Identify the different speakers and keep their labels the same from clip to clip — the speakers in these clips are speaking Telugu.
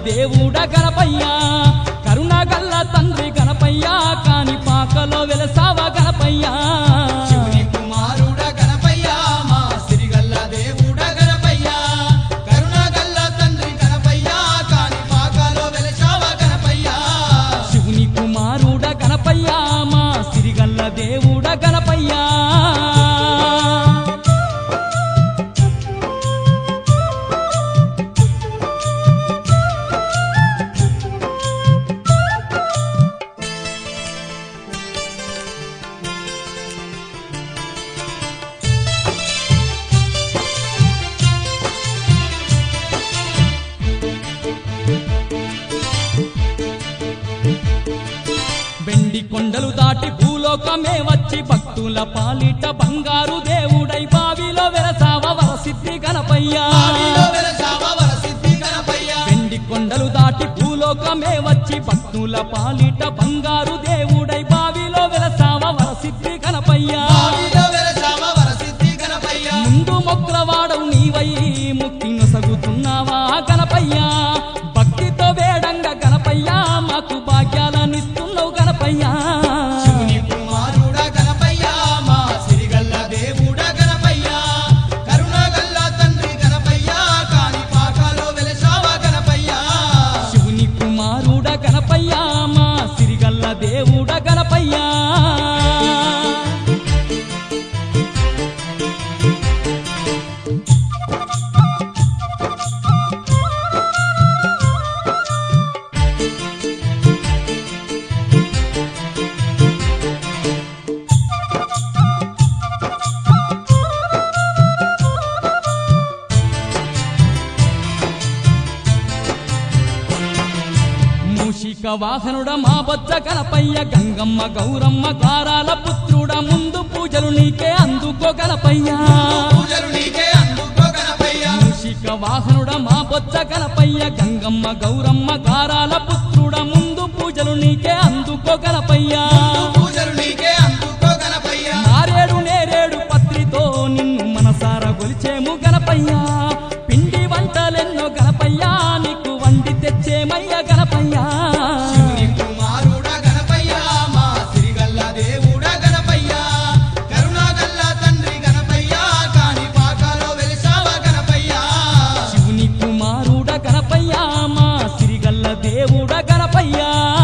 Speaker 1: దేవుడ గణపయ్య కరుణగల్ల తండ్రి గణపయ్య కాని పాకలో వెలసావ గణపయ్య
Speaker 2: శివుని కుమారుడ గణపయ్య మా సిరిగల్ల దేవుడ గణపయ్య కరుణగల్ల తండ్రి గణపయ్య కాని పాకాలో వెలసావ గణపయ్య
Speaker 1: శివుని కుమారుడ గణపయ్య మా సిరిగల్ల దేవుడ గణపయ్య వెండి కొండలు దాటి భూలోకమే వచ్చి భక్తుల పాలిట బంగారు దేవుడై బావిలో వెలసావ వరసిద్ధి గణపయ్య
Speaker 2: బావిలో వెలసావ వరసిద్ధి గణపయ్య
Speaker 1: వెండి కొండలు దాటి భూలోకమే వచ్చి భక్తుల పాలిట బంగారు దేవుడై బావిలో వెలసావ వరసిద్ధి గణపయ్య
Speaker 2: బావిలో వెలసావ వరసిద్ధి గణపయ్య
Speaker 1: ముందు మొక్కుల వాడవు నీవై ముక్తి నొసగుతున్నావా గణపయ్య భక్తితో వేడంగా గణపయ్య మాకు భాగ్యాలనిస్తున్నావు గణపయ్య
Speaker 2: శివుని కుమారుడ గణపయ్య మా సిరిగల్ల దేవుడ గణపయ్య కరుణగల్ల తండ్రి గణపయ్య కాని పాకాలో వెలసావ గణపయ్య
Speaker 1: శివుని కుమారుడ గణపయ్య మా సిరిగల్ల దేవుడ గణపయ్య మూషిక వాహనుడ మా బొజ్జ గణపయ్య గంగమ్మ గౌరమ్మ గారాల పుత్రుడ ముందు పూజలు నీకే అందుకో గణపయ్య
Speaker 2: పూజలు నీకే అందుకో గణపయ్య
Speaker 1: మూషిక వాహనుడ మా బొజ్జ గణపయ్య గంగమ్మ గౌరమ్మ గారాల పుత్రుడ ముందు పూజలు నీకే అందుకో గణపయ్య
Speaker 2: పూజలు నీకే అందుకో గణపయ్య
Speaker 1: నారేడు నేరేడు పత్రితో నిన్ను మనసార గొలిచేము గణపయ్య పిండి వంటలెన్నో గణపయ్య నీకు వండి తెచ్చేమయ్య గణపయ్య
Speaker 2: శివుని కుమారుడ గణపయ్య మా సిరిగల్ల దేవుడ గణపయ్య కరుణగల్ల తండ్రి గణపయ్య కాని పాకాలో వెలిసావ గణపయ్య
Speaker 1: శివుని కుమారుడ గణపయ్య మా సిరిగల్ల దేవుడ గణపయ్య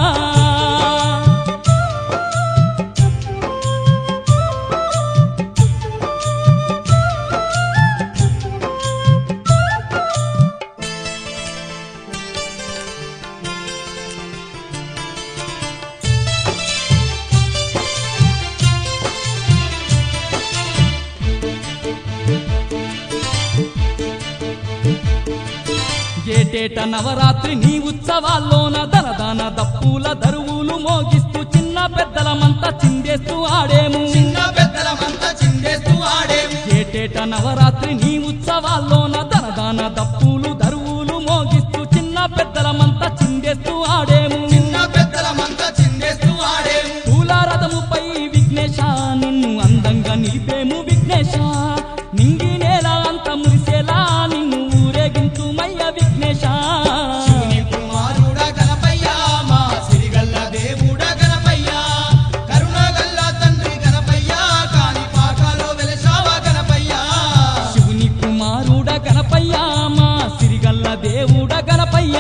Speaker 1: ఏటేట నవరాత్రి నీ ఉత్సవాల్లోన దనదాన దప్పుల దరువులు మోగిస్తూ చిన్న పెద్దలమంతా చిందేస్తూ ఆడేము
Speaker 2: చిన్న పెద్దలమంతా చిందేస్తూ ఆడేము
Speaker 1: ఏటేట నవరాత్రి నీ ఉత్సవాల్లోన దనదాన దప్పులు దరువులు మోగిస్తూ చిన్న పెద్దలమంతా చిందేస్తూ ఆడేము
Speaker 2: చిన్న పెద్దలమంతా చిందేస్తూ ఆడేము
Speaker 1: పూలారథముపై విఘ్నేశ నిన్ను అందంగా నిలిపేము విఘ్నేశ నింగి నేల అంత మురిసేలా నిన్ను ఊరేగించుమయ్య విఘ్నేశ
Speaker 2: శివుని కుమారుడ గణపయ్య మా సిరిగల్ల దేవుడ గణపయ్య కరుణగల్ల తండ్రి గణపయ్య కాని పాకాలో వెలసావ గణపయ్య
Speaker 1: శివుని కుమారుడ గణపయ్య మా సిరిగల్ల దేవుడ గణపయ్య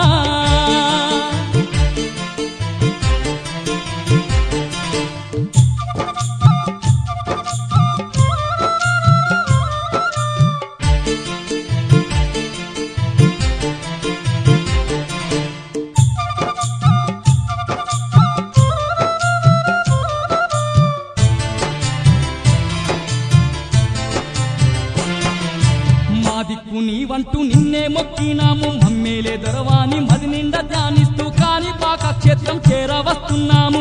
Speaker 1: మా దిక్కు నీవంటూ నిన్నే మొక్కినాము మమ్మేలే దొరవాని మది నిండా ధ్యానిస్తూ కాని పాక క్షేత్రం చేర వస్తున్నాము